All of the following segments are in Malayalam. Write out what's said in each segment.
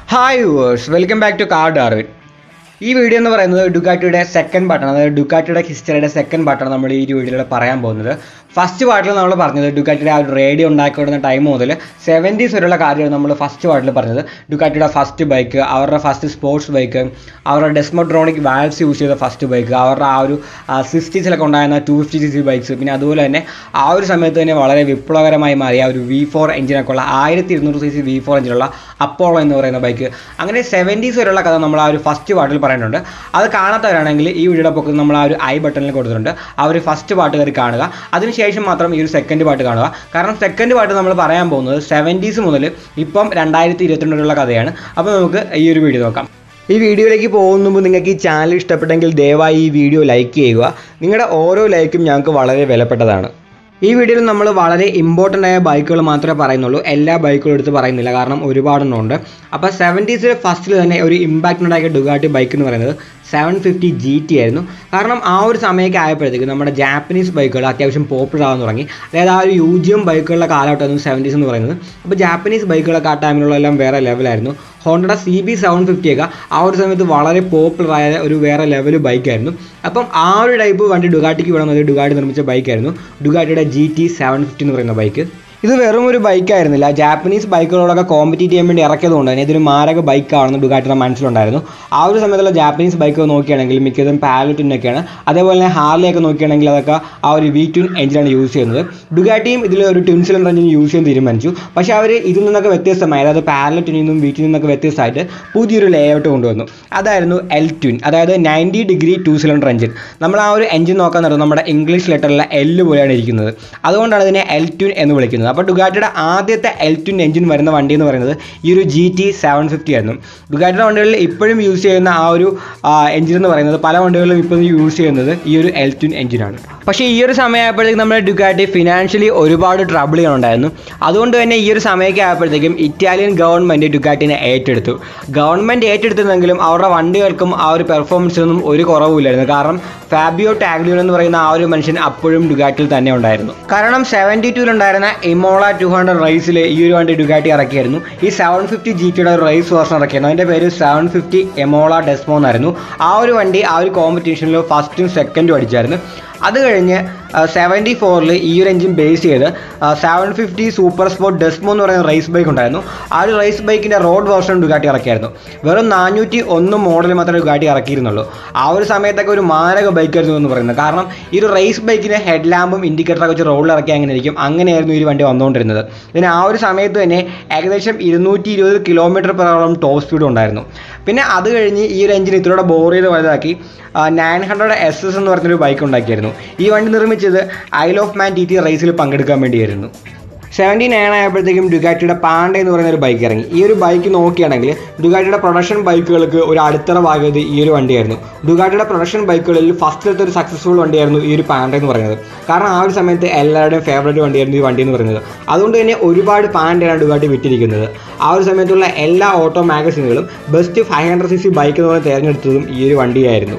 hi viewers welcome back to Car Darwin ഈ വീഡിയോ എന്ന് പറയുന്നത് ഡുക്കാറ്റിയുടെ സെക്കൻഡ് പാർട്ടാണ് അതായത് ഡുക്കാറ്റിയുടെ ഹിസ്റ്ററിയുടെ സെക്കൻഡ് പാർട്ടാണ് നമ്മൾ ഈ ഒരു വീഡിയോയിൽ പറയാൻ പോകുന്നത് ഫസ്റ്റ് പാർട്ടിൽ നമ്മൾ പറഞ്ഞത് ഡുക്കാറ്റിയുടെ ആ ഒരു റേഡിയോ ഉണ്ടാക്കിക്കൊടുന്ന ടൈം മുതൽ സെവൻറ്റീസ് വരെയുള്ള കാര്യമാണ് നമ്മൾ ഫസ്റ്റ് പാർട്ടിൽ പറഞ്ഞത് ഡുക്കാറ്റിയുടെ ഫസ്റ്റ് ബൈക്ക് അവരുടെ ഫസ്റ്റ് സ്പോർട്സ് ബൈക്ക് അവരുടെ ഡെസ്മോട്രോണിക് വാൽസ് യൂസ് ചെയ്ത ഫസ്റ്റ് ബൈക്ക് അവരുടെ ആ ഒരു സിക്സ്റ്റീസിലൊക്കെ ഉണ്ടായിരുന്ന two fifty C C bikes പിന്നെ അതുപോലെ തന്നെ ആ ഒരു സമയത്ത് തന്നെ വളരെ വിപ്ലവകരമായി മാറിയ ആ ഒരു വി ഫോർ എഞ്ചിനൊക്കെ ഉള്ള ആയിരത്തി ഇരുന്നൂറ് സി സി വി ഫോർ എഞ്ചിനുള്ള അപ്പോളോ എന്ന് പറയുന്ന ബൈക്ക് അങ്ങനെ സെവൻറ്റീസ് വരെയുള്ള കഥ നമ്മൾ ആ ഒരു ഫസ്റ്റ് പാർട്ടിൽ പറയുന്നുണ്ട് അത് കാണാത്തവരാണെങ്കിൽ ഈ വീഡിയോയുടെ പൊക്കത്ത് നമ്മൾ ആ ഒരു ഐ ബട്ടണിൽ കൊടുത്തിട്ടുണ്ട് ആ ഒരു ഫസ്റ്റ് പാട്ട് കയറി കാണുക അതിനുശേഷം മാത്രം ഈ ഒരു സെക്കൻഡ് പാട്ട് കാണുക കാരണം സെക്കൻഡ് പാട്ട് നമ്മൾ പറയാൻ പോകുന്നത് സെവൻറ്റീസ് മുതൽ ഇപ്പം രണ്ടായിരത്തി ഇരുപത്തിരണ്ടിലുള്ള കഥയാണ് അപ്പോൾ നമുക്ക് ഈ ഒരു വീഡിയോ നോക്കാം ഈ വീഡിയോയിലേക്ക് പോകുന്ന മുമ്പ് നിങ്ങൾക്ക് ഈ ചാനൽ ഇഷ്ടപ്പെട്ടെങ്കിൽ ദയവായി ഈ വീഡിയോ ലൈക്ക് ചെയ്യുക നിങ്ങളുടെ ഓരോ ലൈക്കും ഞങ്ങൾക്ക് വളരെ വിലപ്പെട്ടതാണ് ഈ വീഡിയോയിൽ നമ്മൾ വളരെ ഇമ്പോർട്ടൻ്റ് ആയ ബൈക്കുകൾ മാത്രമേ പറയുന്നുള്ളൂ എല്ലാ ബൈക്കുകളും എടുത്ത് പറയുന്നില്ല കാരണം ഒരുപാടെണ്ണം ഉണ്ട് അപ്പോൾ സെവൻറ്റീസിലെ ഫസ്റ്റിൽ തന്നെ ഒരു ഇമ്പാക്റ്റ് ഉണ്ടാക്കിയ ഡുഗാട്ടി ബൈക്ക് എന്ന് പറയുന്നത് സെവൻ ഫിഫ്റ്റി ജി ടി ആയിരുന്നു കാരണം ആ ഒരു സമയമൊക്കെ ആയപ്പോഴത്തേക്ക് നമ്മുടെ ജാപ്പനീസ് ബൈക്കുകൾ അത്യാവശ്യം പോപ്പുലർ ആകാൻ തുടങ്ങി അതായത് ആ ഒരു യു ജി എം ബൈക്കുകളുടെ കാലഘട്ടമായിരുന്നു സെവൻറ്റീസ് എന്ന് പറയുന്നത് അപ്പോൾ ജാപ്പനീസ് ബൈക്കുകളൊക്കെ ആ ടൈമിലുള്ള എല്ലാം വേറെ ലെവലായിരുന്നു ഹോണ്ടയുടെ സി ബി സെവൻ ഫിഫ്റ്റി ഒക്കെ ആ ഒരു സമയത്ത് വളരെ പോപ്പുലർ ആയ ഒരു വേറെ ലെവൽ ബൈക്കായിരുന്നു അപ്പം ആ ഒരു ടൈപ്പ് വണ്ടി ഡുഗാട്ടിക്ക് വേണമെന്നത് ഡുഗാട്ടി നിർമ്മിച്ച ബൈക്കായിരുന്നു ഡുഗാട്ടിയുടെ ജി ടി സെവൻ ഫിഫ്റ്റി എന്ന് പറയുന്ന ബൈക്ക് ഇത് വെറും ഒരു ബൈക്കായിരുന്നില്ല ജാപ്പനീസ് ബൈക്കുകളോടൊക്കെ കോമ്പറ്റീറ്റ് ചെയ്യാൻ വേണ്ടി ഇറക്കിയതുകൊണ്ട് തന്നെ ഇതൊരു മാരക ബൈക്കാണെന്ന് ഡുഗാറ്റിയുടെ മനസ്സിലുണ്ടായിരുന്നു ആ ഒരു സമയത്തുള്ള ജാപ്പനീസ് ബൈക്കുകൾ നോക്കുകയാണെങ്കിൽ മിക്കതും പാലറ്റിനൊക്കെയാണ് അതേപോലെ തന്നെ ഹാർലിയൊക്കെ നോക്കുകയാണെങ്കിൽ അതൊക്കെ ആ ഒരു വി ട്യൂൺ എഞ്ചിനാണ് യൂസ് ചെയ്യുന്നത് ഡുഗാറ്റിയും ഇതിൽ ഒരു ട്വിൻ സിലിണ്ടർ എഞ്ചിൻ യൂസ് ചെയ്യാൻ തീരുമാനിച്ചു പക്ഷേ അവർ ഇതിൽ നിന്നൊക്കെ വ്യത്യസ്തമായി അതായത് പാലറ്റിൽ നിന്നും വി ട്യൂണിൽ നിന്നൊക്കെ വ്യത്യസ്തമായിട്ട് പുതിയൊരു ലേഔട്ട് കൊണ്ടുവന്നു അതായിരുന്നു എൽ ട്വിൻ അതായത് ninety degree two cylinder engine നമ്മൾ ആ ഒരു എഞ്ചിൻ നോക്കാൻ നേരം നമ്മുടെ ഇംഗ്ലീഷ് ലെറ്ററിലെ എല്ല് പോലെയാണ് ഇരിക്കുന്നത് അതുകൊണ്ടാണ് ഇതിനെ എൽ ട്വിൻ എന്ന് വിളിക്കുന്നത് അപ്പോൾ ഡുഗാറ്റിയുടെ ആദ്യത്തെ എൽ ട്വിൻ എഞ്ചിൻ വരുന്ന വണ്ടി എന്ന് പറയുന്നത് ഈ ഒരു ജി ടി സെവൻ ഫിഫ്റ്റി ആയിരുന്നു ഡുഗാറ്റിയുടെ വണ്ടികളിൽ ഇപ്പോഴും യൂസ് ചെയ്യുന്ന ആ ഒരു എഞ്ചിൻ എന്ന് പറയുന്നത് പല വണ്ടികളിലും ഇപ്പോഴും യൂസ് ചെയ്യുന്നത് ഈ ഒരു എൽ ട്വിൻ എഞ്ചിനാണ് പക്ഷേ ഈ ഒരു സമയമായപ്പോഴത്തേക്കും നമ്മുടെ ഡുഗാറ്റി ഫിനാൻഷ്യലി ഒരുപാട് ട്രബിളുകൾ ഉണ്ടായിരുന്നു അതുകൊണ്ട് തന്നെ ഈ ഒരു സമയമൊക്കെ ആയപ്പോഴത്തേക്കും ഇറ്റാലിയൻ ഗവൺമെൻറ് ഡുഗാറ്റിനെ ഏറ്റെടുത്തു ഗവൺമെൻറ് ഏറ്റെടുത്തിരുന്നെങ്കിലും അവരുടെ വണ്ടികൾക്കും ആ ഒരു പെർഫോമൻസിനൊന്നും ഒരു കുറവുമില്ലായിരുന്നു കാരണം ഫാബിയോ ടാഗ്ലിയോ എന്ന് പറയുന്ന ആ ഒരു മനുഷ്യൻ അപ്പോഴും ഡുഗാറ്റിൽ തന്നെ ഉണ്ടായിരുന്നു കാരണം സെവൻറ്റി ടൂലുണ്ടായിരുന്ന ഇമോള ടു ഹൺഡ്രഡ് റേസിൽ ഈ ഒരു വണ്ടി ഡുഗാറ്റി ഇറക്കിയായിരുന്നു ഈ സെവൻ ഫിഫ്റ്റി ജി ടിയുടെ ഒരു റേസ് വേർഷൻ ഇറക്കിയായിരുന്നു അതിൻ്റെ പേര് സെവൻ ഫിഫ്റ്റി എമോള ഡെസ്മോ എന്നായിരുന്നു ആ ഒരു വണ്ടി ആ ഒരു കോമ്പറ്റീഷനിൽ ഫസ്റ്റും സെക്കൻഡും അടിച്ചായിരുന്നു അത് കഴിഞ്ഞ് സെവൻറ്റി ഫോറിൽ ഈ ഒരു എഞ്ചിൻ ബേസ് ചെയ്ത് seven fifty super sport Desmo എന്ന് പറയുന്ന റേസ് ബൈക്ക് ഉണ്ടായിരുന്നു ആ ഒരു റേസ് ബൈക്കിൻ്റെ റോഡ് വേർഷൻ ഡുഗാട്ടി ഇറക്കിയായിരുന്നു വെറും നാനൂറ്റി ഒന്ന് മോഡൽ മാത്രമേ ഡുഗാട്ടി ഇറക്കിയിരുന്നുള്ളൂ ആ ഒരു സമയത്തൊക്കെ ഒരു മാരക ബൈക്കായിരുന്നു എന്ന് പറയുന്നത് കാരണം ഈ ഒരു റേസ് ബൈക്കിന് ഹെഡ് ലാമ്പും ഇൻഡിക്കേറ്ററൊക്കെ വെച്ച് റോഡിൽ ഇറക്കി അങ്ങനെ ഇരിക്കും അങ്ങനെയായിരുന്നു ഈ ഒരു വണ്ടി വന്നുകൊണ്ടിരുന്നത് ഇതിന് ആ ഒരു സമയത്ത് തന്നെ ഏകദേശം ഇരുന്നൂറ്റി ഇരുപത് കിലോമീറ്റർ പെറോളം ടോപ്പ് സ്പീഡ് ഉണ്ടായിരുന്നു പിന്നെ അത് കഴിഞ്ഞ് ഈ ഒരു എഞ്ചിൻ ഇത്രയുടെ ബോർ ചെയ്ത് വലുതാക്കി നയൻ ഹൺഡ്രഡ് എസ് എസ് എന്ന് പറഞ്ഞൊരു ബൈക്ക് ഉണ്ടാക്കിയായിരുന്നു ഈ വണ്ടി നിർമ്മിച്ചത് Isle of Man T T റേസിൽ പങ്കെടുക്കാൻ വേണ്ടിയായിരുന്നു സെവൻറ്റി നയൻ ആയപ്പോഴത്തേക്കും ഡുഗാറ്റിയുടെ പാണ്ട എന്ന് പറയുന്ന ഒരു ബൈക്ക് ഇറങ്ങി ഈ ഒരു ബൈക്ക് നോക്കുകയാണെങ്കിൽ ഡുഗാറ്റിയുടെ പ്രൊഡക്ഷൻ ബൈക്കുകൾക്ക് ഒരു അടിത്തറ ഭാഗത്ത് ഈ ഒരു വണ്ടിയായിരുന്നു ഡുഗാറ്റിയുടെ പ്രൊഡക്ഷൻ ബൈക്കുകളിൽ ഫസ്റ്റിലത്തെ ഒരു സക്സസ്ഫുൾ വണ്ടിയായിരുന്നു ഈ ഒരു പാണ്ട എന്ന് പറയുന്നത് കാരണം ആ ഒരു സമയത്ത് എല്ലാവരുടെയും ഫേവറേറ്റ് വണ്ടിയായിരുന്നു ഈ വണ്ടി എന്ന് പറയുന്നത് അതുകൊണ്ട് തന്നെ ഒരുപാട് പാണ്ടയാണ് ഡുഗാറ്റി വിറ്റിരിക്കുന്നത് ആ ഒരു സമയത്തുള്ള എല്ലാ ഓട്ടോ മാഗസീനുകളും best five hundred C C bike എന്ന് പറഞ്ഞ് തിരഞ്ഞെടുത്തതും ഈ ഒരു വണ്ടിയായിരുന്നു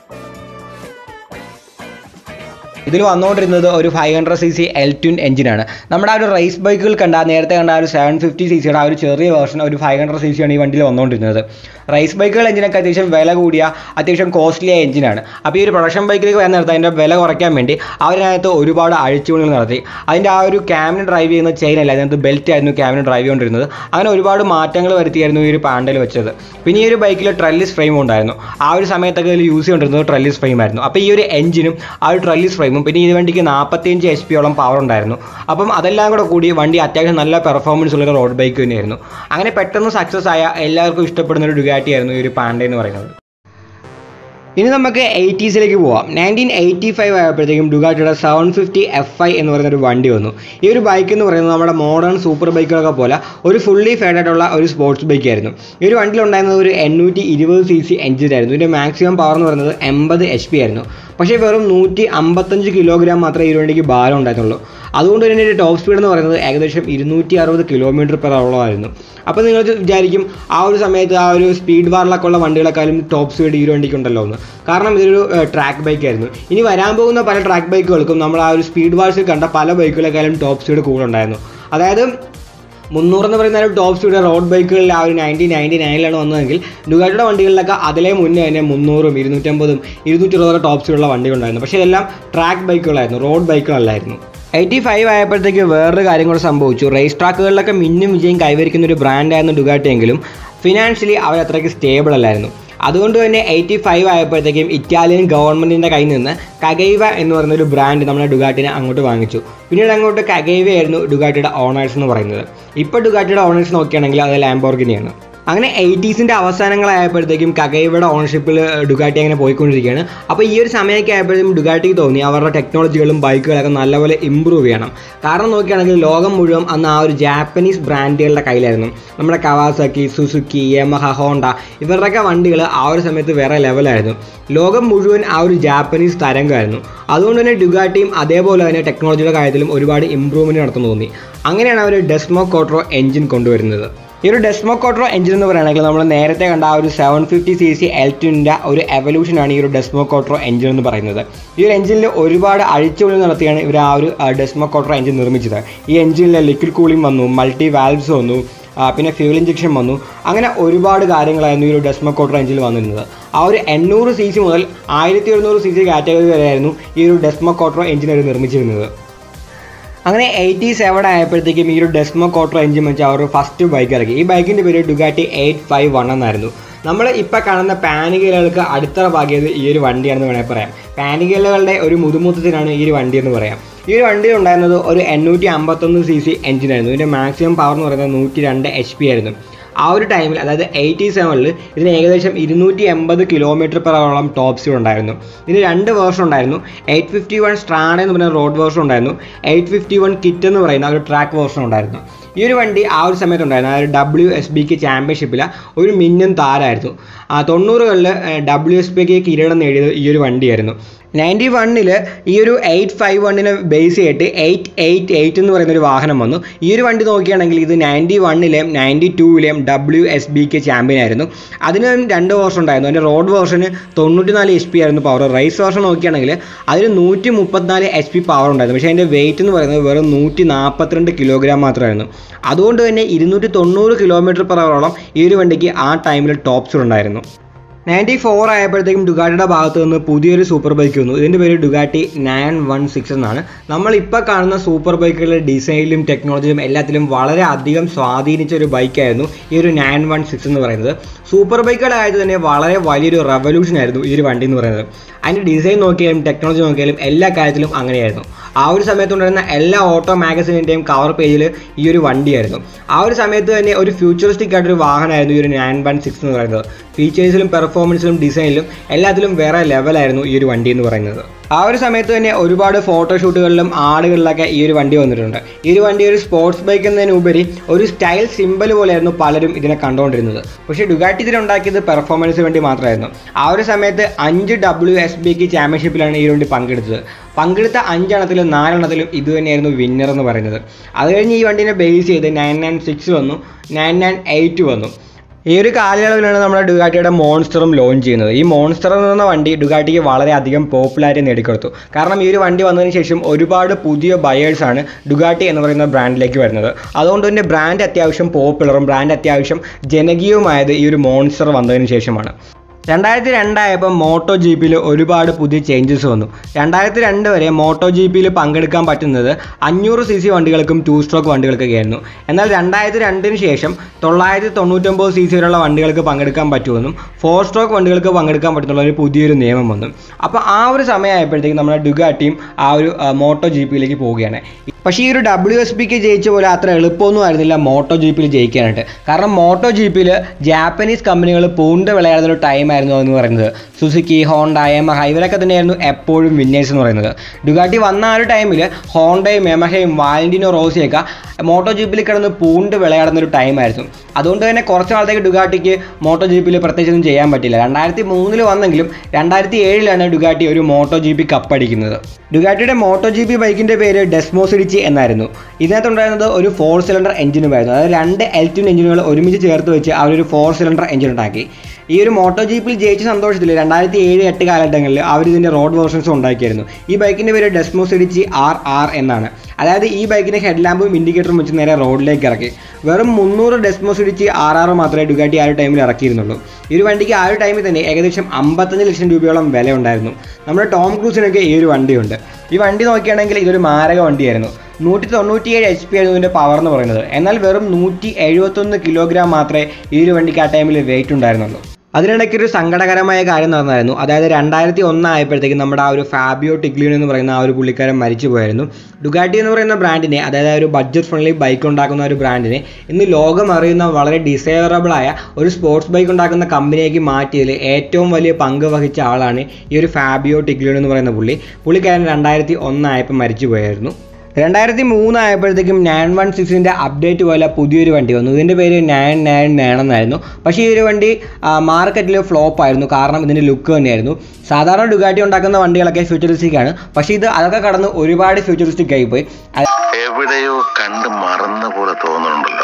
ഇതിൽ വന്നുകൊണ്ടിരുന്നത് ഒരു five hundred C C L twin എഞ്ചിനാണ് നമ്മുടെ ആ ഒരു റേസ് ബൈക്കുകൾ കണ്ട നേരത്തെ കണ്ട ആ ഒരു സെവൻ ഫിഫ്റ്റി സി സിയുടെ ആ ഒരു ചെറിയ വേർഷൻ ഒരു ഫൈവ് ഹൺഡ്രഡ് സി സിയാണ് ഈ വണ്ടിയിൽ വന്നുകൊണ്ടിരുന്നത് റേസ് ബൈക്കുകൾ എഞ്ചിനൊക്കെ അത്യാവശ്യം വില കൂടിയ അത്യാവശ്യം കോസ്റ്റ്ലി ആയ എഞ്ചിനാണ് അപ്പോൾ ഈ ഒരു പ്രൊഡക്ഷൻ ബൈക്കിലേക്ക് വരാൻ നേരത്തെ അതിൻ്റെ വില കുറയ്ക്കാൻ വേണ്ടി അവരതിനകത്ത് ഒരുപാട് അഴിച്ചുപണികൾ നടത്തി അതിൻ്റെ ആ ഒരു ക്യാമിന് ഡ്രൈവ് ചെയ്യുന്ന ചെയിൻ അല്ല അതിനകത്ത് ബെൽറ്റ് ആയിരുന്നു ക്യാമിന് ഡ്രൈവ് ചെയ്തുകൊണ്ടിരുന്നത് അങ്ങനെ ഒരുപാട് മാറ്റങ്ങൾ വരുത്തിയായിരുന്നു ഈ ഒരു പാൻഡൽ വെച്ചത് പിന്നെ ഈ ഒരു ബൈക്കിൽ ട്രെല്ലിസ് ഫ്രെയിം ഉണ്ടായിരുന്നു ആ ഒരു സമയത്തൊക്കെ ഇതിൽ യൂസ് ചെയ്തുകൊണ്ടിരുന്നത് ട്രെല്ലിസ് ഫ്രെയിം ആയിരുന്നു അപ്പോൾ ഈ ഒരു എഞ്ചിനും ആ ഒരു ട്രെല്ലിസ് ഫ്രെയിമും പിന്നെ ഈ വണ്ടിക്ക് നാൽപ്പത്തിയഞ്ച് എച്ച് പിയോളം പവർ ഉണ്ടായിരുന്നു അപ്പം അതെല്ലാം കൂടെ കൂടി വണ്ടി അത്യാവശ്യം നല്ല പെർഫോമൻസ് ഉള്ള റോഡ് ബൈക്ക് തന്നെയായിരുന്നു അങ്ങനെ പെട്ടെന്ന് സക്സസ് ആയ എല്ലാവർക്കും ഇഷ്ടപ്പെടുന്ന ഒരു ഡുഗാറ്റി ആയിരുന്നു ഈ ഒരു പാണ്ട എന്ന് പറയുന്നത് ഇനി നമുക്ക് എയ്റ്റീസിലേക്ക് പോവാം നയൻറ്റീൻ എയ്റ്റി ഫൈവ് ആയപ്പോഴത്തേക്കും ഡുഗാറ്റിയുടെ സെവൻ ഫിഫ്റ്റി എഫ് ഐ എന്ന് പറയുന്ന ഒരു വണ്ടി വന്നു ഈ ഒരു ബൈക്ക് എന്ന് പറയുന്നത് നമ്മുടെ മോഡേൺ സൂപ്പർ ബൈക്കുകളൊക്കെ പോലെ ഒരു ഫുള്ളി ഫേഡായിട്ടുള്ള ഒരു സ്പോർട്സ് ബൈക്ക് ആയിരുന്നു ഈ ഒരു വണ്ടിയിലുണ്ടായിരുന്നത് ഒരു എണ്ണൂറ്റി ഇരുപത് സി സി എഞ്ചിനായിരുന്നു ഇതിൻ്റെ മാക്സിമം പവർ എന്ന് പറയുന്നത് എൺപത് എച്ച് പി ആയിരുന്നു പക്ഷേ വെറും നൂറ്റി അമ്പത്തഞ്ച് കിലോഗ്രാം മാത്രമേ ഈ ഒരു വണ്ടിക്ക് ഭാരം ഉണ്ടായിരുന്നുള്ളൂ അതുകൊണ്ട് തന്നെ ഇതിൻ്റെ ടോപ്പ് സ്പീഡ് എന്ന് പറയുന്നത് ഏകദേശം ഇരുന്നൂറ്റി അറുപത് കിലോമീറ്റർ പെർ അവളമായിരുന്നു അപ്പോൾ നിങ്ങൾ വിചാരിക്കും ആ ഒരു സമയത്ത് ആ ഒരു സ്പീഡ് ബാറിലൊക്കെ ഉള്ള വണ്ടികളെക്കാളും ടോപ്പ് സ്പീഡ് ഈ ഒരു വണ്ടിക്കുണ്ടല്ലോ എന്ന് കാരണം ഇതൊരു ട്രാക്ക് ബൈക്ക് ആയിരുന്നു ഇനി വരാൻ പോകുന്ന പല ട്രാക്ക് ബൈക്കുകൾക്കും നമ്മൾ ആ ഒരു സ്പീഡ് ബാർസിൽ കണ്ട പല ബൈക്കുകളെക്കാളും ടോപ്പ് സ്പീഡ് കൂടുതലുണ്ടായിരുന്നു അതായത് മുന്നൂറ് എന്ന് പറയുന്ന ഒരു ടോപ്പ് സ്പീഡ് റോഡ് ബൈക്കുകളിൽ ആ ഒരു നയൻറ്റി നയൻറ്റി നയനിലാണ് വന്നതെങ്കിൽ ഡുഗാട്ടിയുടെ വണ്ടികളിലൊക്കെ അതിലെ മുന്നേ തന്നെ മുന്നൂറും ഇരുന്നൂറ്റമ്പതും ഇരുന്നൂറ്റി ഇരുപതൊക്കെ ടോപ്പ് സ്പീഡുള്ള വണ്ടികളുണ്ടായിരുന്നു പക്ഷേ ഇതെല്ലാം ട്രാക്ക് ബൈക്കുകളായിരുന്നു റോഡ് ബൈക്കുകളല്ലായിരുന്നു എയ്റ്റി ഫൈവ് ആയപ്പോഴത്തേക്ക് വേറൊരു കാര്യം കൂടെ സംഭവിച്ചു റേസ് ട്രാക്കുകളിലൊക്കെ മിന്നും വിജയം കൈവരിക്കുന്ന ഒരു ബ്രാൻഡായിരുന്നു ഡുഗാട്ടി എങ്കിലും ഫിനാൻഷ്യലി അവർ അത്രയ്ക്ക് സ്റ്റേബിൾ അല്ലായിരുന്നു അതുകൊണ്ട് തന്നെ എയ്റ്റി ഫൈവ് ആയപ്പോഴത്തേക്കും ഇറ്റാലിയൻ ഗവൺമെൻറ്റിൻ്റെ കയ്യിൽ നിന്ന് കഗൈവ എന്ന് പറയുന്ന ഒരു ബ്രാൻഡ് നമ്മളെ ഡുഗാട്ടിനെ അങ്ങോട്ട് വാങ്ങിച്ചു പിന്നീട് അങ്ങോട്ട് കഗൈവ ആയിരുന്നു ഡുഗാട്ടിയുടെ ഓണേഴ്സ് എന്ന് പറയുന്നത് ഇപ്പോൾ ഡുഗാട്ടിയുടെ ഓണേഴ്സ് നോക്കുകയാണെങ്കിൽ അത് ലാംബോർഗിനിയാണ് അങ്ങനെ എയ്റ്റീസിൻ്റെ അവസാനങ്ങളായപ്പോഴത്തേക്കും കഗൈവയുടെ ഓണർഷിപ്പിൽ ഡുഗാട്ടി അങ്ങനെ പോയിക്കൊണ്ടിരിക്കുകയാണ് അപ്പോൾ ഈ ഒരു സമയമൊക്കെ ആയപ്പോഴത്തേക്കും ഡുഗാട്ടിക്ക് തോന്നി അവരുടെ ടെക്നോളജികളും ബൈക്കുകളൊക്കെ നല്ലപോലെ ഇമ്പ്രൂവ് ചെയ്യണം കാരണം നോക്കുകയാണെങ്കിൽ ലോകം മുഴുവൻ അന്ന് ആ ഒരു ജാപ്പനീസ് ബ്രാൻഡുകളുടെ കയ്യിലായിരുന്നു നമ്മുടെ കവാസക്കി സുസുക്കി യമഹ ഹോണ്ട ഇവരുടെയൊക്കെ വണ്ടികൾ ആ ഒരു സമയത്ത് വേറെ ലെവലായിരുന്നു ലോകം മുഴുവൻ ആ ഒരു ജാപ്പനീസ് തരംഗമായിരുന്നു അതുകൊണ്ട് തന്നെ ഡുഗാട്ടിയും അതേപോലെ തന്നെ ടെക്നോളജിയുടെ കാര്യത്തിലും ഒരുപാട് ഇമ്പ്രൂവ്മെൻറ്റ് നടത്തുന്നു തോന്നി അങ്ങനെയാണ് അവർ ഡെസ്മോ കോട്രോ എഞ്ചിൻ കൊണ്ടുവരുന്നത് ഈ ഒരു ഡെസ്മോ കോട്രോ എഞ്ചിൻ എന്ന് പറയുകയാണെങ്കിൽ നമ്മൾ നേരത്തെ കണ്ട ആ ഒരു സെവൻ ഫിഫ്റ്റി സി സി എൽറ്റിൻ്റെ ഒരു എവല്യൂഷനാണ് ഈ ഒരു ഡെസ്മോ കോട്രോ എഞ്ചിൻ എന്ന് പറയുന്നത് ഈ ഒരു എഞ്ചിനിൽ ഒരുപാട് അഴിച്ചുപൊളി നടത്തിയാണ് ഇവർ ആ ഒരു ഡെസ്മോ കോട്രോ എഞ്ചിൻ നിർമ്മിച്ചത് ഈ എഞ്ചിനിൽ ലിക്വിഡ് കൂളിംഗ് വന്നു മൾട്ടി വാൽവ്സ് വന്നു ആ, പിന്നെ ഫ്യൂൽ ഇഞ്ചക്ഷൻ വന്നു അങ്ങനെ ഒരുപാട് കാര്യങ്ങളായിരുന്നു ഈ ഒരു ഡെസ്മോ കോട്രോ എഞ്ചിനിൽ വന്നിരുന്നത് ആ ഒരു എണ്ണൂറ് സി സി മുതൽ ആയിരത്തി എഴുന്നൂറ് സി സി കാറ്റഗറി വരെയായിരുന്നു ഈ ഒരു ഡെസ്മോ കോട്രോ എഞ്ചിൻ അവർ നിർമ്മിച്ചിരുന്നത് അങ്ങനെ എയ്റ്റി സെവൻ ആയപ്പോഴത്തേക്കും ഈ ഒരു ഡെസ്മോ കോട്രോ എഞ്ചിൻ വെച്ച് അവർ ഫസ്റ്റ് ബൈക്ക് ഇറക്കി ഈ ബൈക്കിൻ്റെ പേര് ഡുഗാറ്റി എയ്റ്റ് ഫൈവ് വൺ എന്നായിരുന്നു നമ്മൾ ഇപ്പോൾ കാണുന്ന പാനികലുകൾക്ക് അടിത്തറ പാകിയത് ഈ ഒരു വണ്ടിയാണെന്ന് വേണമെങ്കിൽ പറയാം പാനികലുകളുടെ ഒരു മുതുമുത്തത്തിനാണ് ഈ ഒരു വണ്ടി എന്ന് പറയാം ഈ ഒരു വണ്ടിയിൽ ഉണ്ടായിരുന്നത് ഒരു എണ്ണൂറ്റി അമ്പത്തൊന്ന് സി സി എഞ്ചിനായിരുന്നു ഇതിൻ്റെ മാക്സിമം പവർ എന്ന് പറയുന്നത് നൂറ്റി രണ്ട് എച്ച് പി ആയിരുന്നു ആ ഒരു ടൈമിൽ അതായത് എയ്റ്റി സെവനിൽ ഇതിന് ഏകദേശം ഇരുന്നൂറ്റി എൺപത് കിലോമീറ്റർ പെർ അവറോളം ടോപ്പ് സ്പീഡ് ഉണ്ടായിരുന്നു ഇതിന് രണ്ട് വേർഷൻ ഉണ്ടായിരുന്നു എയ്റ്റ് ഫിഫ്റ്റി വൺ സ്ട്രാഡ എന്ന് പറയുന്ന റോഡ് വേർഷൻ ഉണ്ടായിരുന്നു എയ്റ്റ് ഫിഫ്റ്റി വൺ കിറ്റ് എന്ന് പറയുന്ന ഒരു ട്രാക്ക് വേർഷൻ ഉണ്ടായിരുന്നു ഈ ഒരു വണ്ടി ആ ഒരു സമയത്ത് ഉണ്ടായിരുന്നു അതായത് ഡബ്ല്യു എസ് ബിക്ക് ചാമ്പ്യൻഷിപ്പിൽ ഒരു മിന്നും താരമായിരുന്നു ആ തൊണ്ണൂറുകളിൽ ഡബ്ല്യു എസ് ബിക്ക് കിരീടം നേടിയത് ഈ ഒരു വണ്ടിയായിരുന്നു നയൻറ്റി വണ്ണിൽ ഈ ഒരു എയ്റ്റ് ഫൈവ് വണ്ണിനെ ബേസ് ചെയ്തിട്ട് എയ്റ്റ് എയ്റ്റ് എയ്റ്റ് എന്ന് പറയുന്ന ഒരു വാഹനം വന്നു ഈ ഒരു വണ്ടി നോക്കുകയാണെങ്കിൽ ഇത് നയൻറ്റി വണ്ണിലെയും നയൻറ്റി ടൂവിലെയും ഡബ്ല്യു എസ് ബിക്ക് ചാമ്പ്യൻ ആയിരുന്നു അതിന് രണ്ട് വേർഷൻ ഉണ്ടായിരുന്നു അതിൻ്റെ റോഡ് വേർഷന് തൊണ്ണൂറ്റി നാല് എച്ച് പി ആയിരുന്നു പവർ റേസ് വേർഷൻ നോക്കുകയാണെങ്കിൽ അതിന് നൂറ്റി മുപ്പത്തിനാല് എച്ച് പി പവർ ഉണ്ടായിരുന്നു പക്ഷേ അതിൻ്റെ വെയിറ്റ് എന്ന് പറയുന്നത് വെറും നൂറ്റി നാൽപ്പത്തിരണ്ട് കിലോഗ്രാം മാത്രമായിരുന്നു അതുകൊണ്ട് തന്നെ ഇരുന്നൂറ്റി തൊണ്ണൂറ് കിലോമീറ്റർ പെർ അവറോളം ഈ ഒരു വണ്ടിക്ക് ആ ടൈമിൽ ടോപ്പ് സ്പീഡ് ഉണ്ടായിരുന്നു നയൻറ്റി ഫോർ ആയപ്പോഴത്തേക്കും ഡുഗാട്ടിയുടെ ഭാഗത്ത് നിന്ന് പുതിയൊരു സൂപ്പർ ബൈക്ക് വന്നു ഇതിൻ്റെ പേര് ഡുഗാട്ടി നയൻ വൺ സിക്സ് എന്നാണ് നമ്മൾ ഇപ്പോൾ കാണുന്ന സൂപ്പർ ബൈക്കുകളുടെ ഡിസൈനിലും ടെക്നോളജിയിലും എല്ലാത്തിലും വളരെ അധികം സ്വാധീനിച്ച ഒരു ബൈക്കായിരുന്നു ഈ ഒരു നയൻ വൺ സിക്സ് എന്ന് പറയുന്നത് സൂപ്പർ ബൈക്കുകളായത് തന്നെ വളരെ വലിയൊരു റെവല്യൂഷൻ ആയിരുന്നു ഈ ഒരു വണ്ടി എന്ന് പറയുന്നത് അതിൻ്റെ ഡിസൈൻ നോക്കിയാലും ടെക്നോളജി നോക്കിയാലും എല്ലാ കാര്യത്തിലും അങ്ങനെയായിരുന്നു ആ ഒരു സമയത്തുണ്ടായിരുന്ന എല്ലാ ഓട്ടോ മാഗസിനിൻ്റെയും കവർ പേജിൽ ഈ ഒരു വണ്ടിയായിരുന്നു ആ ഒരു സമയത്ത് തന്നെ ഒരു ഫ്യൂച്ചറിസ്റ്റിക് ആയിട്ടൊരു വാഹനമായിരുന്നു ഈ ഒരു നയൻ വൺ സിക്സ് എന്ന് പറയുന്നത് ഫീച്ചേഴ്സിലും പെർഫോമൻസിലും ഡിസൈനിലും എല്ലാത്തിലും വേറെ ലെവലായിരുന്നു ഈ ഒരു വണ്ടി എന്ന് പറയുന്നത് ആ ഒരു സമയത്ത് തന്നെ ഒരുപാട് ഫോട്ടോഷൂട്ടുകളിലും ആടുകളിലൊക്കെ ഈ ഒരു വണ്ടി വന്നിട്ടുണ്ട് ഈ ഒരു വണ്ടി ഒരു സ്പോർട്സ് ബൈക്ക് എന്നതിനുപരി ഒരു സ്റ്റൈൽ സിമ്പിൾ പോലെയായിരുന്നു പലരും ഇതിനെ കണ്ടുകൊണ്ടിരുന്നത് പക്ഷേ ഡുഗാട്ടി ഇതിലുണ്ടാക്കിയത് പെർഫോമൻസിന് വേണ്ടി മാത്രമായിരുന്നു ആ ഒരു സമയത്ത് അഞ്ച് ഡബ്ല്യു എസ് ബിക്ക് ചാമ്പ്യൻഷിപ്പിലാണ് ഈ വണ്ടി പങ്കെടുത്തത് പങ്കെടുത്ത അഞ്ചെണ്ണത്തിലും നാലെണ്ണത്തിലും ഇത് തന്നെയായിരുന്നു വിന്നർ എന്ന് പറയുന്നത് അത് കഴിഞ്ഞ് ഈ വണ്ടീനെ ബേസ് ചെയ്ത് നയൻ നയൻ സിക്സ് വന്നു നയൻ നയൻ എയ്റ്റ് വന്നു ഈ ഒരു കാലയളവിലാണ് നമ്മുടെ ഡുഗാട്ടിയുടെ മോൺസ്റ്ററും ലോഞ്ച് ചെയ്യുന്നത് ഈ മോൺസ്റ്റർ എന്ന് പറയുന്ന വണ്ടി ഡുഗാട്ടിക്ക് വളരെയധികം പോപ്പുലാരിറ്റി നേടിക്കൊടുത്തു കാരണം ഈ ഒരു വണ്ടി വന്നതിന് ശേഷം ഒരുപാട് പുതിയ ബയേഴ്സാണ് ഡുഗാട്ടി എന്ന് പറയുന്ന ബ്രാൻഡിലേക്ക് വരുന്നത് അതുകൊണ്ട് തന്നെ ബ്രാൻഡ് അത്യാവശ്യം പോപ്പുലറും ബ്രാൻഡ് അത്യാവശ്യം ജനകീയവുമായത് ഈ ഒരു മോൺസ്റ്റർ വന്നതിന് ശേഷമാണ് രണ്ടായിരത്തി രണ്ടായപ്പോൾ മോട്ടോ ജി പിയിൽ ഒരുപാട് പുതിയ ചേഞ്ചസ് വന്നു രണ്ടായിരത്തി രണ്ട് വരെ മോട്ടോ ജി പിയിൽ പങ്കെടുക്കാൻ പറ്റുന്നത് അഞ്ഞൂറ് സി സി വണ്ടികൾക്കും ടു സ്ട്രോക്ക് വണ്ടികൾക്കൊക്കെ ആയിരുന്നു എന്നാൽ രണ്ടായിരത്തി രണ്ടിന് ശേഷം തൊള്ളായിരത്തി തൊണ്ണൂറ്റൊമ്പത് സി സി വരെയുള്ള വണ്ടികൾക്ക് പങ്കെടുക്കാൻ പറ്റുമെന്നും ഫോർ സ്ട്രോക്ക് വണ്ടികൾക്ക് പങ്കെടുക്കാൻ പറ്റുന്നുള്ള ഒരു പുതിയൊരു നിയമം വന്നു അപ്പോൾ ആ ഒരു സമയമായപ്പോഴത്തേക്കും നമ്മുടെ ഡുഗാട്ടിയും ആ ഒരു ആ, മോട്ടോ ജി പിയിലേക്ക് പോവുകയാണ് പക്ഷേ ഈ ഒരു ഡബ്ല്യു എസ് പിക്ക് ജയിച്ച പോലെ അത്ര എളുപ്പമൊന്നും ആയിരുന്നില്ല മോട്ടോ ജി പിയിൽ ജയിക്കാനായിട്ട് കാരണം മോട്ടോ ജി പിയിൽ ജാപ്പനീസ് കമ്പനികൾ പൂണ്ട് വിളയാടുന്ന ഒരു ടൈമായിരുന്നു എന്ന് പറയുന്നത് സുസുക്കി ഹോണ്ട യമഹ ഇവരൊക്കെ തന്നെയായിരുന്നു എപ്പോഴും വിന്നേഴ്സ് എന്ന് പറയുന്നത് ഡുഗാട്ടി വന്ന ആ ഒരു ടൈമിൽ ഹോണ്ടയും യമഹയും വാലന്റിനോ റോസിയൊക്കെ മോട്ടോ ജീപ്പിൽ കിടന്ന് പൂണ്ട് വിളയാടുന്ന ഒരു ടൈമായിരുന്നു അതുകൊണ്ട് തന്നെ കുറച്ച് നാളത്തേക്ക് ഡുഗാട്ടിക്ക് മോട്ടോ ജീപ്പിൽ പ്രത്യേകിച്ചൊന്നും ചെയ്യാൻ പറ്റില്ല രണ്ടായിരത്തി മൂന്നിൽ വന്നെങ്കിലും രണ്ടായിരത്തി ഏഴിലാണ് ഡുഗാട്ടി ഒരു മോട്ടോ ജി പി കപ്പടിക്കുന്നത് ഡുഗാട്ടിയുടെ മോട്ടോ ജി പി ബൈക്കിൻ്റെ പേര് ഡെസ്മോസിഡിച്ചി എന്നായിരുന്നു ഇതിനകത്തുണ്ടായിരുന്നത് ഒരു ഫോർ സിലിണ്ടർ എഞ്ചിനുമായിരുന്നു അതായത് രണ്ട് എൽറ്റിൻ എഞ്ചിനുകൾ ഒരുമിച്ച് ചേർത്ത് വെച്ച് അവരൊരു ഫോർ സിലിണ്ടർ എഞ്ചിൻ ഉണ്ടാക്കി ഈ ഒരു മോട്ടോ ജീപ്പിൽ ജയിച്ച സന്തോഷത്തിൽ രണ്ടായിരത്തി ഏഴ് എട്ട് കാലഘട്ടങ്ങളിൽ അവർ ഇതിൻ്റെ റോഡ് വേർഷൻസ് ഉണ്ടാക്കിയായിരുന്നു ഈ ബൈക്കിൻ്റെ പേര് ഡെസ്മോസ് ഇടിച്ച് ആർ ആർ എന്നാണ് അതായത് ഈ ബൈക്കിൻ്റെ ഹെഡ് ലാമ്പും ഇൻഡിക്കേറ്ററും വെച്ച് നേരെ റോഡിലേക്ക് ഇറക്കി വെറും മുന്നൂറ് ഡെസ്മോസ് ഇടിച്ച് ആർ ആർ മാത്രമേ ഡുഗാട്ടി ആ ഒരു ടൈമിൽ ഇറക്കിയിരുന്നുള്ളൂ ഈ ഒരു വണ്ടിക്ക് ആ ഒരു ടൈമിൽ തന്നെ ഏകദേശം അമ്പത്തഞ്ച് ലക്ഷം രൂപയോളം വില ഉണ്ടായിരുന്നു നമ്മുടെ ടോം ക്രൂസിനൊക്കെ ഈ ഒരു വണ്ടിയുണ്ട് ഈ വണ്ടി നോക്കുകയാണെങ്കിൽ ഇതൊരു മാരക വണ്ടിയായിരുന്നു നൂറ്റി തൊണ്ണൂറ്റിയേഴ് എച്ച് പി ആയിരുന്നു ഇതിൻ്റെ പവർ എന്ന് പറയുന്നത് എന്നാൽ വെറും നൂറ്റി എഴുപത്തൊന്ന് കിലോഗ്രാം മാത്രമേ ഈ ഒരു വണ്ടിക്ക് ആ ടൈമിൽ വെയിറ്റ് ഉണ്ടായിരുന്നുള്ളൂ അതിനിടയ്ക്ക് ഒരു സങ്കടകരമായ കാര്യം നടന്നായിരുന്നു അതായത് രണ്ടായിരത്തി ഒന്നായപ്പോഴത്തേക്കും നമ്മുടെ ആ ഒരു ഫാബിയോ ടിഗ്ലിയൻ എന്ന് പറയുന്ന ആ ഒരു പുള്ളിക്കാരൻ മരിച്ചു പോയായിരുന്നു ഡുഗാട്ടി എന്ന് പറയുന്ന ബ്രാൻഡിനെ അതായത് ആ ഒരു ബഡ്ജറ്റ് ഫ്രണ്ട്ലി ബൈക്ക് ഉണ്ടാക്കുന്ന ഒരു ബ്രാൻഡിനെ ഇന്ന് ലോകം അറിയുന്ന വളരെ ഡിസൈറബിൾ ആയ ഒരു സ്പോർട്സ് ബൈക്ക് ഉണ്ടാക്കുന്ന കമ്പനിയേക്ക് മാറ്റിയതിൽ ഏറ്റവും വലിയ പങ്ക് വഹിച്ച ആളാണ് ഈ ഒരു ഫാബിയോ ടിഗ്ലിയൻ എന്ന് പറയുന്ന പുള്ളി പുള്ളിക്കാരൻ രണ്ടായിരത്തി ഒന്നായപ്പോൾ മരിച്ചു പോയായിരുന്നു രണ്ടായിരത്തി മൂന്നായപ്പോഴത്തേക്കും നയൻ വൺ സിക്സിൻ്റെ അപ്ഡേറ്റ് പോലെ പുതിയൊരു വണ്ടി വന്നു ഇതിൻ്റെ പേര് നയൻ നയൻ നയൻ എന്നായിരുന്നു പക്ഷേ ഈ ഒരു വണ്ടി മാർക്കറ്റിൽ ഫ്ലോപ്പ് ആയിരുന്നു കാരണം ഇതിൻ്റെ ലുക്ക് തന്നെയായിരുന്നു സാധാരണ ഡുഗാറ്റി ഉണ്ടാക്കുന്ന വണ്ടികളൊക്കെ ഫ്യൂച്ചറിസ്റ്റിക് ആണ് പക്ഷേ ഇത് അതൊക്കെ കടന്ന് ഒരുപാട് ഫ്യൂച്ചറിസ്റ്റിക് ആയിപ്പോയി എവിടെയോ കണ്ട് മറന്ന പോലെ തോന്നുന്നുണ്ടല്ലോ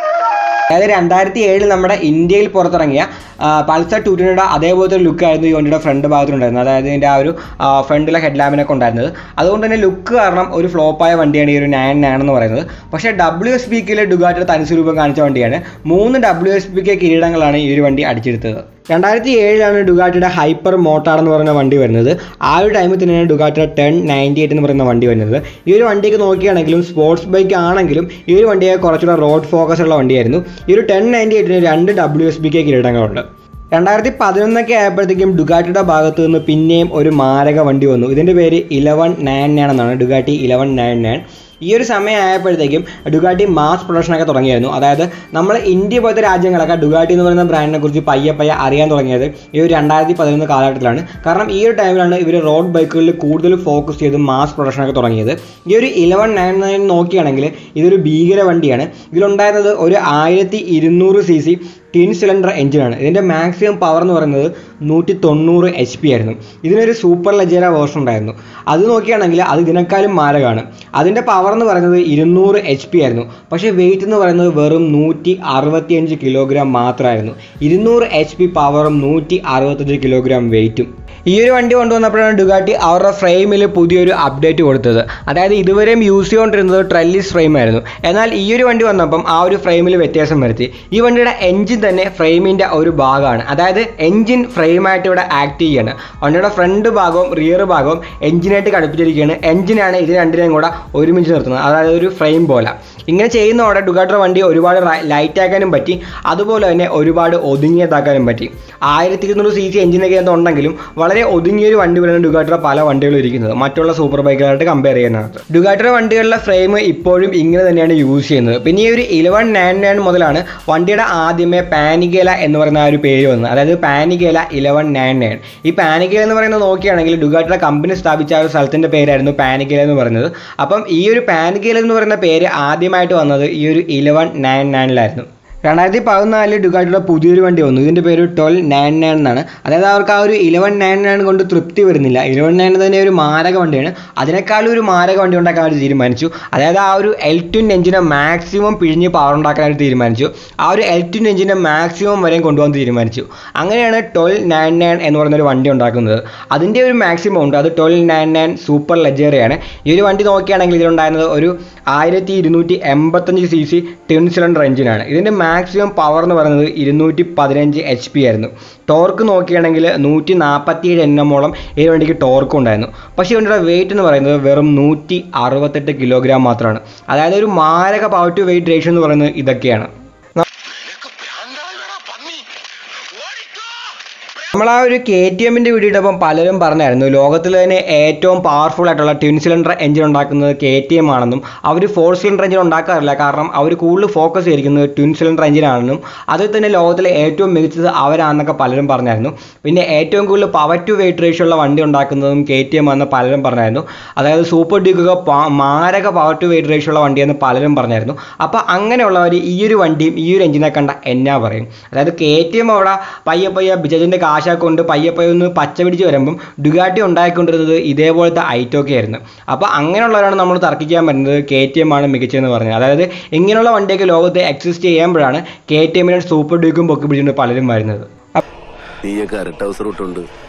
അതായത് രണ്ടായിരത്തി ഏഴിൽ നമ്മുടെ ഇന്ത്യയിൽ പുറത്തിറങ്ങിയ ആ, പൾസർ ടു ട്വൻറ്റിയുടെ അതേപോലത്തെ ഒരു ലുക്കായിരുന്നു ഈ വണ്ടിയുടെ ഫ്രണ്ട് ഭാഗത്തുണ്ടായിരുന്നത് അതായത് ഇതിൻ്റെ ആ ഒരു ആ, ഫ്രണ്ടിലെ ഹെഡ് ലാമ്പിനൊക്കെ ഉണ്ടായിരുന്നത് അതുകൊണ്ട് തന്നെ ലുക്ക് കാരണം ഒരു ഫ്ലോപ്പായ വണ്ടിയാണ് ഈ ഒരു നയൻ നയൻ എന്ന് പറയുന്നത് പക്ഷേ ഡബ്ല്യു എസ് പി കെയിലെ ഡുഗാറ്റിയുടെ തനിസ്വരൂപം കാണിച്ച വണ്ടിയാണ് മൂന്ന് ഡബ്ല്യു എസ് പി കെ കിരീടങ്ങളാണ് ഈ ഒരു വണ്ടി അടിച്ചെടുത്തത് രണ്ടായിരത്തി ഏഴിലാണ് ഡുഗാറ്റിയുടെ ഹൈപ്പർ മോട്ടാർ എന്ന് പറയുന്ന വണ്ടി വരുന്നത് ആ ഒരു ടൈമിൽ തന്നെയാണ് ഡുഗാറ്റിയുടെ ടെൻ നയൻറ്റി എയ്റ്റ് എന്ന് പറയുന്ന വണ്ടി വരുന്നത് ഈ ഒരു വണ്ടിയൊക്കെ നോക്കുകയാണെങ്കിലും സ്പോർട്സ് ബൈക്ക് ആണെങ്കിലും ഈ ഒരു വണ്ടിയെ കുറച്ചുകൂടെ റോഡ് ഫോക്കസ് ഉള്ള വണ്ടിയായിരുന്നു ഈ ഒരു ടെൻ നയൻറ്റി എയ്റ്റിന് രണ്ട് ഡബ്ല്യു എസ് ബി കെ കിരീടങ്ങളുണ്ട് രണ്ടായിരത്തി പതിനൊന്നൊക്കെ ആയപ്പോഴത്തേക്കും ഡുഗാറ്റിയുടെ ഭാഗത്ത് നിന്ന് പിന്നെയും ഒരു മാരക വണ്ടി വന്നു ഇതിൻ്റെ പേര് ഇലവൻ നയൻ നയൻ എന്നാണ് ഡുഗാറ്റി ഇലവൻ നയൻ നയൻ ഈ ഒരു സമയം ആയപ്പോഴത്തേക്കും ഡുഗാട്ടി മാസ് പ്രൊഡക്ഷനൊക്കെ തുടങ്ങിയായിരുന്നു അതായത് നമ്മൾ ഇന്ത്യ പോലത്തെ രാജ്യങ്ങളൊക്കെ ഡുഗാട്ടി എന്ന് പറയുന്ന ബ്രാൻഡിനെ കുറിച്ച് പയ്യെ പയ്യെ അറിയാൻ തുടങ്ങിയത് ഈ ഒരു രണ്ടായിരത്തി പതിനൊന്ന് കാലഘട്ടത്തിലാണ് കാരണം ഈ ഒരു ടൈമിലാണ് ഇവർ റോഡ് ബൈക്കുകളിൽ കൂടുതൽ ഫോക്കസ് ചെയ്ത് മാസ് പ്രൊഡക്ഷനൊക്കെ തുടങ്ങിയത് ഈ ഒരു ഇലവൻ നയൻ നയൻ നോക്കുകയാണെങ്കിൽ ഇതൊരു ഭീകര വണ്ടിയാണ് ഇതിലുണ്ടായിരുന്നത് ഒരു ആയിരത്തി ഇരുന്നൂറ് സി സി ടിൻ സിലിണ്ടർ എഞ്ചിനാണ് ഇതിൻ്റെ മാക്സിമം പവർ എന്ന് പറയുന്നത് നൂറ്റി തൊണ്ണൂറ് എച്ച് പി ആയിരുന്നു ഇതിനൊരു സൂപ്പർ ലജേര വേർഷൻ ഉണ്ടായിരുന്നു അത് നോക്കുകയാണെങ്കിൽ അത് ഇതിനേക്കാളും മാരകമാണ് അതിൻ്റെ പവർ എന്ന് പറയുന്നത് ഇരുന്നൂറ് എച്ച് പി ആയിരുന്നു പക്ഷേ വെയിറ്റ് എന്ന് പറയുന്നത് വെറും നൂറ്റി അറുപത്തിയഞ്ച് കിലോഗ്രാം മാത്രമായിരുന്നു ഇരുന്നൂറ് എച്ച് പി പവറും നൂറ്റി അറുപത്തഞ്ച് കിലോഗ്രാം വെയിറ്റും ഈ ഒരു വണ്ടി കൊണ്ടുവന്നപ്പോഴാണ് ഡുഗാട്ടി അവരുടെ ഫ്രെയിമിൽ പുതിയൊരു അപ്ഡേറ്റ് കൊടുത്തത് അതായത് ഇതുവരെയും യൂസ് ചെയ്തുകൊണ്ടിരുന്നത് ട്രെല്ലിസ് ഫ്രെയിം ആയിരുന്നു എന്നാൽ ഈ ഒരു വണ്ടി വന്നപ്പം ആ ഒരു ഫ്രെയിമിൽ വ്യത്യാസം വരുത്തി ഈ വണ്ടിയുടെ എഞ്ചിൻ തന്നെ ഫ്രെയിമിൻ്റെ ഒരു ഭാഗമാണ് അതായത് എഞ്ചിൻ ഫ്രെയിമായിട്ട് ഇവിടെ ആക്ട് ചെയ്യാണ് വണ്ടിയുടെ ഫ്രണ്ട് ഭാഗവും റിയർ ഭാഗവും എഞ്ചിനായിട്ട് ഘടിപ്പിച്ചിരിക്കുകയാണ് എഞ്ചിനാണ് ഇത് രണ്ടിനെയും കൂടെ ഒരുമിച്ച് നിർത്തുന്നത് അതായത് ഒരു ഫ്രെയിം പോലെ ഇങ്ങനെ ചെയ്യുന്നതോടെ ഡുഗാട്ടിയുടെ വണ്ടി ഒരുപാട് ലൈറ്റ് ആക്കാനും പറ്റി അതുപോലെ തന്നെ ഒരുപാട് ഒതുങ്ങിയതാക്കാനും പറ്റി ആയിരത്തി ഇരുന്നൂറ് സി സി എഞ്ചിനൊക്കെ ഉണ്ടെങ്കിലും വളരെ ഒതുങ്ങിയൊരു വണ്ടി പോലെയാണ് ഡുഗാട്ടിയുടെ പല വണ്ടികളും ഇരിക്കുന്നത് മറ്റുള്ള സൂപ്പർ ബൈക്കുകളായിട്ട് കമ്പയർ ചെയ്യാനായിട്ട് ഡുഗാട്ടിയുടെ വണ്ടികളുടെ ഫ്രെയിം ഇപ്പോഴും ഇങ്ങനെ തന്നെയാണ് യൂസ് ചെയ്യുന്നത് പിന്നെ ഈ ഒരു ഇലവൻ നയൻ നയൻ മുതലാണ് വണ്ടിയുടെ ആദ്യമേ പാനിഗേല എന്ന് പറയുന്ന ആ ഒരു പേര് വന്നത് അതായത് പാനിഗേല ഇലവൻ നയൻ നയൻ ഈ പാനിഗേല എന്ന് പറയുന്നത് നോക്കുകയാണെങ്കിൽ ഡുഗാട്ടിയുടെ കമ്പനി സ്ഥാപിച്ച ആ ഒരു സ്ഥലത്തിൻ്റെ പേരായിരുന്നു പാനിഗേല എന്ന് പറയുന്നത് അപ്പം ഈ ഒരു പാനിഗേല എന്ന് പറയുന്ന പേര് ആദ്യമായിട്ട് വന്നത് ഈ ഒരു ഇലവൻ നയൻ നയനിലായിരുന്നു രണ്ടായിരത്തി പതിനാലിൽ ഡുഗാട്ടിയുടെ പുതിയൊരു വണ്ടി വന്നു ഇതിൻ്റെ പേര് ട്വൽവ് നയൻ നയൻ എന്നാണ് അതായത് അവർക്ക് ആ ഒരു ഇലവൻ നയൻ നയൻ കൊണ്ട് തൃപ്തി വരുന്നില്ല ഇലവൻ നയൻ തന്നെ ഒരു മാരക വണ്ടിയാണ് അതിനേക്കാളും ഒരു മാരക വണ്ടി ഉണ്ടാക്കാൻ അവർ തീരുമാനിച്ചു അതായത് ആ ഒരു എൽ ട്വിൻ എഞ്ചിനെ മാക്സിമം പിഴിഞ്ഞ് പവർ ഉണ്ടാക്കാൻ അവർ തീരുമാനിച്ചു ആ ഒരു എൽ ട്വിൻ എഞ്ചിനെ മാക്സിമം വരെയും കൊണ്ടുപോകാൻ തീരുമാനിച്ചു അങ്ങനെയാണ് ട്വൽവ് നയൻ നയൻ എന്ന് പറയുന്ന ഒരു വണ്ടി ഉണ്ടാക്കുന്നത് അതിൻ്റെ ഒരു മാക്സിമം ഉണ്ട് അത് ട്വൽവ് നയൻ നയൻ സൂപ്പർ ലജേറിയാണ് ഈ ഒരു വണ്ടി നോക്കുകയാണെങ്കിൽ ഇതിലുണ്ടായിരുന്നത് ഒരു ആയിരത്തി ഇരുന്നൂറ്റി എൺപത്തഞ്ച് സി സി ട്വിൻ സിലിണ്ടർ എഞ്ചിനാണ് ഇതിൻ്റെ മാക്സിമം പവർ എന്ന് പറയുന്നത് ഇരുന്നൂറ്റി പതിനഞ്ച് എച്ച് പി ആയിരുന്നു ടോർക്ക് നോക്കുകയാണെങ്കിൽ നൂറ്റി നാൽപ്പത്തി ഏഴ് എണ്ണമോളം ഈ വണ്ടിക്ക് ടോർക്ക് ഉണ്ടായിരുന്നു പക്ഷേ ഈ വണ്ടിയുടെ വെയിറ്റ് എന്ന് പറയുന്നത് വെറും നൂറ്റി അറുപത്തെട്ട് കിലോഗ്രാം മാത്രമാണ് അതായത് ഒരു മാരക പവർ ടു വെയിറ്റ് റേഷ്യോ എന്ന് പറയുന്നത് ഇതൊക്കെയാണ് നിനക്ക് ഭ്രാന്തായോടാ പന്നി ഓടിക്കോ നമ്മൾ ആ ഒരു കെ ടി എമ്മിൻ്റെ വീഡിയോ ഇട്ടപ്പം പലരും പറഞ്ഞായിരുന്നു ലോകത്തിൽ തന്നെ ഏറ്റവും പവർഫുൾ ആയിട്ടുള്ള ട്വിൻ സിലിണ്ടർ എഞ്ചിൻ ഉണ്ടാക്കുന്നത് കെ ടി എം ആണെന്നും അവർ ഫോർ സിലിണ്ടർ എഞ്ചിൻ ഉണ്ടാക്കാറില്ല കാരണം അവർ കൂടുതൽ ഫോക്കസ് ചെയ്തിരിക്കുന്നത് ട്വിൻ സിലിണ്ടർ എഞ്ചിനാണെന്നും അതിൽ തന്നെ ലോകത്തിലെ ഏറ്റവും മികച്ചത് അവരാണെന്നൊക്കെ പലരും പറഞ്ഞായിരുന്നു പിന്നെ ഏറ്റവും കൂടുതൽ പവർ ടു വെയിറ്റ് റേഷ്യോ ഉള്ള വണ്ടി ഉണ്ടാക്കുന്നതും കെ ടി എം ആണെന്ന് പലരും പറഞ്ഞായിരുന്നു അതായത് സൂപ്പർ ഡ്യൂക്കൊക്കെ പ- മാരക പവർ ടു വെയിറ്റ് റേഷ്യോ ഉള്ള വണ്ടിയെന്ന് പലരും പറഞ്ഞായിരുന്നു അപ്പോൾ അങ്ങനെയുള്ളവർ ഈ ഒരു വണ്ടിയും ഈ ഒരു എഞ്ചിനെ കണ്ട എന്നാ പറയും അതായത് കെ ടി എം അവിടെ പയ്യെ പയ്യെ ബിജജിൻ്റെ കാശൊക്കെ കൊണ്ട് പയ്യെ പയ്യെ ഒന്ന് പച്ച പിടിച്ച് വരുമ്പം ഡുഗാട്ടി ഉണ്ടായിക്കൊണ്ടിരുന്നത് ഇതേപോലത്തെ ഐറ്റമൊക്കെ ആയിരുന്നു അപ്പോൾ അങ്ങനെയുള്ളവരാണ് നമ്മൾ തർക്കിക്കാൻ പറ്റുന്നത് കെ ടി എം ആണ് മികച്ചതെന്ന് പറഞ്ഞത് അതായത് ഇങ്ങനെയുള്ള വണ്ടിയൊക്കെ ലോകത്ത് എക്സിസ്റ്റ് ചെയ്യുമ്പോഴാണ് കെ ടി എമ്മിനെ സൂപ്പർ ഡ്യൂക്കും പൊക്കി പിടിച്ചുകൊണ്ട് പലരും വരുന്നത് നീയൊക്കെ അരട്ട അവസരം ഇട്ടുണ്ട്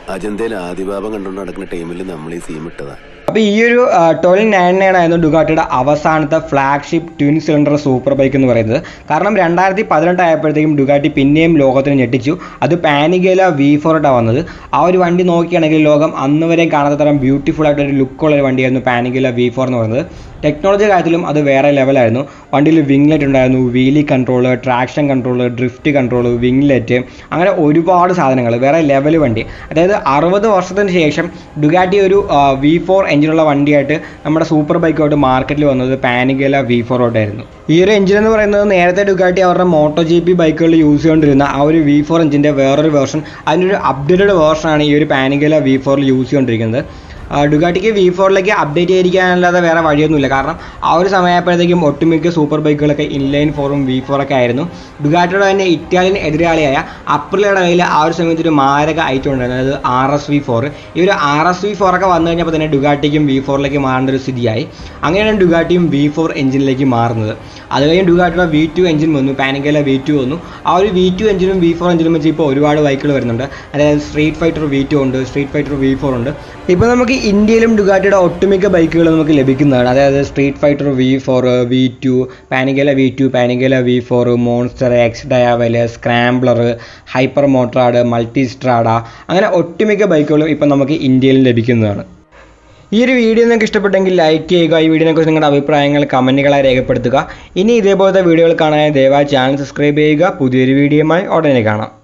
അജന്തയിൽ ആദിഭാവം കണ്ടുകൊണ്ട് നടക്കുന്ന ടൈമിൽ നമ്മൾ ഈ സീം ഇട്ടതാ അപ്പോൾ ഈ ഒരു ട്വൽവ് നയൻ നയൻ ആയിരുന്നു ഡുഗാട്ടിയുടെ അവസാനത്തെ flagship twin cylinder super bike എന്ന് പറയുന്നത് കാരണം രണ്ടായിരത്തി പതിനെട്ട് ആയപ്പോഴത്തേക്കും ഡുഗാട്ടി പിന്നെയും ലോകത്തിന് ഞെട്ടിച്ചു അത് പാനിഗേല വി ഫോറിട്ടാണ് വന്നത് ആ ഒരു വണ്ടി നോക്കുകയാണെങ്കിൽ ലോകം അന്ന് വരെ കാണാത്ത തരം ബ്യൂട്ടിഫുൾ ആയിട്ട് ഒരു ലുക്കുള്ള ഒരു വണ്ടിയായിരുന്നു പാനിഗേല വി ഫോർ എന്ന് പറയുന്നത് ടെക്നോളജി കാര്യത്തിലും അത് വേറെ ലെവലായിരുന്നു വണ്ടിയിൽ വിംഗ്ലെറ്റ് ഉണ്ടായിരുന്നു wheelie control traction control drift control winglet അങ്ങനെ ഒരുപാട് സാധനങ്ങൾ വേറെ ലെവൽ വണ്ടി അതായത് അറുപത് വർഷത്തിന് ശേഷം ഡുഗാറ്റി ഒരു വി ഫോർ എഞ്ചിനുള്ള വണ്ടിയായിട്ട് നമ്മുടെ സൂപ്പർ ബൈക്കുമായിട്ട് മാർക്കറ്റിൽ വന്നത് പാനിഗേല വി ഫോറോട്ടായിരുന്നു ഈ ഒരു എഞ്ചിൻ എന്ന് പറയുന്നത് നേരത്തെ ഡുഗാറ്റി അവരുടെ മോട്ടോ ജി പി ബൈക്കുകളിൽ യൂസ് ചെയ്തുകൊണ്ടിരുന്ന ആ ഒരു വി ഫോർ എഞ്ചിൻ്റെ വേറൊരു വേർഷൻ അതിൻ്റെ ഒരു അപ്ഡേറ്റഡ് വേർഷനാണ് ഈ ഒരു പാനിഗേല വി ഫോറിൽ യൂസ് ചെയ്തുകൊണ്ടിരിക്കുന്നത് ഡുഗാട്ടിക്ക് വി ഫോറിലേക്ക് അപ്ഡേറ്റ് ചെയ്തിരിക്കാനല്ലാതെ വേറെ വഴിയൊന്നുമില്ല കാരണം ആ ഒരു സമയമായപ്പോഴത്തേക്കും ഒട്ടുമിക്ക സൂപ്പർ ബൈക്കുകളൊക്കെ ഇൻലൈൻ ഫോറും വി ഫോറൊക്കെ ആയിരുന്നു ഡുഗാറ്റിയുടെ തന്നെ ഇറ്റാലിയൻ എതിരാളിയായ അപ്രിലയുടെ കയ്യിൽ ആ ഒരു സമയത്ത് ഒരു മാരക ഐറ്റം ഉണ്ടായിരുന്നു അതായത് ആർ എസ് വി ഫോർ ഈ ഒരു ആർ എസ് വി ഫോറൊക്കെ വന്നു കഴിഞ്ഞപ്പോൾ തന്നെ ഡുഗാട്ടിക്കും വി ഫോറിലേക്ക് മാറേണ്ട ഒരു സ്ഥിതിയായി അങ്ങനെയാണ് ഡുഗാട്ടിയും വി ഫോർ എഞ്ചിനിലേക്ക് മാറുന്നത് അത് കഴിഞ്ഞ് ഡുഗാട്ടിയുടെ വി ടു എഞ്ചിൻ വന്നു പാനിക്കല വി ടു വന്നു ആ ഒരു വി ടു എഞ്ചിനും വി ഫോർ എഞ്ചിനും വെച്ച് ഇപ്പോൾ ഒരുപാട് ബൈക്കുകൾ വരുന്നുണ്ട് അതായത് സ്ട്രീറ്റ് ഫൈറ്റർ വി ടു ഉണ്ട് സ്ട്രീറ്റ് ഫൈറ്റർ വി ഫോർ ഉണ്ട് ഇപ്പോൾ നമുക്ക് ഇന്ത്യയിലും ഡുഗാട്ടിയുടെ ഒട്ടുമിക്ക ബൈക്കുകൾ നമുക്ക് ലഭിക്കുന്നതാണ് അതായത് street fighter V four V two Panigale V two Panigale V four Monster X Diavel Scrambler Hypermotard Multistrada അങ്ങനെ ഒട്ടുമിക്ക ബൈക്കുകളും ഇപ്പം നമുക്ക് ഇന്ത്യയിലും ലഭിക്കുന്നതാണ് ഈ ഒരു വീഡിയോ നിങ്ങൾക്ക് ഇഷ്ടപ്പെട്ടെങ്കിൽ ലൈക്ക് ചെയ്യുക ഈ വീഡിയോനെക്കുറിച്ച് നിങ്ങളുടെ അഭിപ്രായങ്ങൾ കമൻറ്റുകളായി രേഖപ്പെടുത്തുക ഇനി ഇതേപോലത്തെ വീഡിയോകൾ കാണാൻ ദയവായി ചാനൽ സബ്സ്ക്രൈബ് ചെയ്യുക പുതിയൊരു വീഡിയോയുമായി ഉടനെ കാണാം